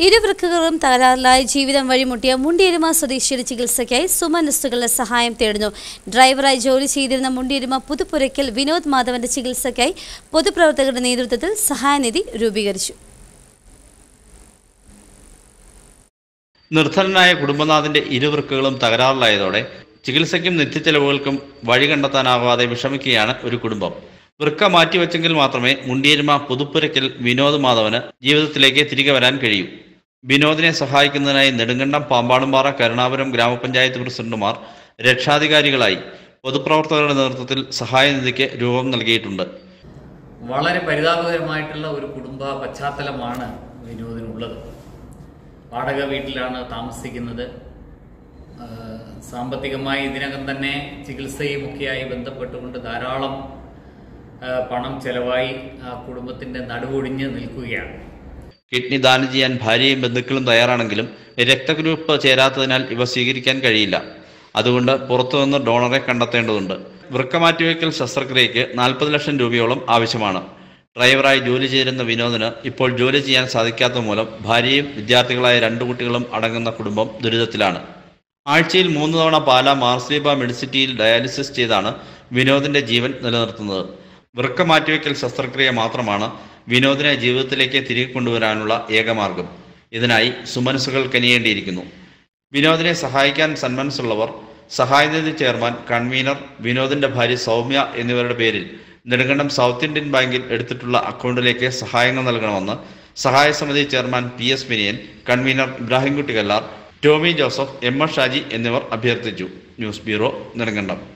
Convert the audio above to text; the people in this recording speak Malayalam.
ഇരുവൃക്കകളും തകരാറിലായി ജീവിതം വഴിമുട്ടിയ മുണ്ടിയരുമ സ്വദേശിയുടെ ചികിത്സയ്ക്കായി സുമനസ്സുകളുടെ സഹായം തേടുന്നു ഡ്രൈവറായി ജോലി ചെയ്തിരുന്ന മുണ്ടിയരുമ പുതുപ്പുരയ്ക്കൽ വിനോദ് മാധവന്റെ ചികിത്സയ്ക്കായി പൊതുപ്രവർത്തകരുടെ നേതൃത്വത്തിൽ സഹായനിധി രൂപീകരിച്ചു നിർധനനായ കുടുംബനാഥന്റെ ഇരുവൃക്കകളും തകരാറിലായതോടെ ചികിത്സയ്ക്കും നിത്യച്ചെലവുകൾക്കും വഴി കണ്ടെത്താനാവാതെ വിഷമിക്കുകയാണ് ഒരു കുടുംബം വൃക്ക മാറ്റിവെച്ചെങ്കിൽ മാത്രമേ മുണ്ടിയരുമ പുതുപ്പുരയ്ക്കൽ വിനോദ് മാധവന് ജീവിതത്തിലേക്ക് തിരികെ വരാൻ കഴിയൂ വിനോദിനെ സഹായിക്കുന്നതിനായി നെടുങ്കണ്ടം പാമ്പാടുംപാറ കരുണാപുരം ഗ്രാമപഞ്ചായത്ത് പ്രസിഡന്റുമാർ രക്ഷാധികാരികളായി പൊതുപ്രവർത്തകരുടെ നേതൃത്വത്തിൽ സഹായനിധിക്ക് രൂപം നൽകിയിട്ടുണ്ട് വളരെ പരിതാപകരമായിട്ടുള്ള ഒരു കുടുംബ പശ്ചാത്തലമാണ് വിനോദിനുള്ളത് വാടക വീട്ടിലാണ് താമസിക്കുന്നത് ആ, സാമ്പത്തികമായി ഇതിനകം തന്നെ ചികിത്സയും ഒക്കെയായി ബന്ധപ്പെട്ടുകൊണ്ട് ധാരാളം ആ, പണം ചെലവായി ആ കുടുംബത്തിന്റെ നടുവൊടിഞ്ഞ് നിൽക്കുകയാണ് കിഡ്നി ദാനം ചെയ്യാൻ ഭാര്യയും ബന്ധുക്കളും തയ്യാറാണെങ്കിലും രക്തഗ്രൂപ്പ് ചേരാത്തതിനാൽ ഇവ സ്വീകരിക്കാൻ കഴിയില്ല അതുകൊണ്ട് പുറത്തുനിന്ന് ഡോണറെ കണ്ടെത്തേണ്ടതുണ്ട് വൃക്ക മാറ്റിവെക്കൽ ശസ്ത്രക്രിയയ്ക്ക് നാൽപ്പത് ലക്ഷം രൂപയോളം ആവശ്യമാണ് ഡ്രൈവറായി ജോലി ചെയ്തിരുന്ന വിനോദിന് ഇപ്പോൾ ജോലി ചെയ്യാൻ സാധിക്കാത്ത മൂലം ഭാര്യയും വിദ്യാർത്ഥികളായ രണ്ടു കുട്ടികളും അടങ്ങുന്ന കുടുംബം ദുരിതത്തിലാണ് ആഴ്ചയിൽ മൂന്ന് തവണ പാല മാർസ്ലീബ മെഡിസിറ്റിയിൽ ഡയാലിസിസ് ചെയ്താണ് വിനോദിന്റെ ജീവൻ നിലനിർത്തുന്നത് വൃക്ക മാറ്റിവെക്കൽ ശസ്ത്രക്രിയ മാത്രമാണ് വിനോദിനെ ജീവിതത്തിലേക്ക് തിരികെ കൊണ്ടുവരാനുള്ള ഏകമാർഗം ഇതിനായി സുമനസ്സുകൾ കനിയേണ്ടിയിരിക്കുന്നു വിനോദിനെ സഹായിക്കാൻ സന്മനസ്സുള്ളവർ സഹായനിധി ചെയർമാൻ കൺവീനർ വിനോദിന്റെ ഭാര്യ സൗമ്യ എന്നിവരുടെ പേരിൽ നെടുങ്കണ്ടം സൗത്ത് ഇന്ത്യൻ ബാങ്കിൽ എടുത്തിട്ടുള്ള അക്കൗണ്ടിലേക്ക് സഹായങ്ങൾ നൽകണമെന്ന് സഹായ സമിതി chairman P S Vinayan convener Ibrahimkutty Kallar Tomy Joseph M S Shaji എന്നിവർ അഭ്യർത്ഥിച്ചു ന്യൂസ് ബ്യൂറോ നെടുങ്കണ്ടം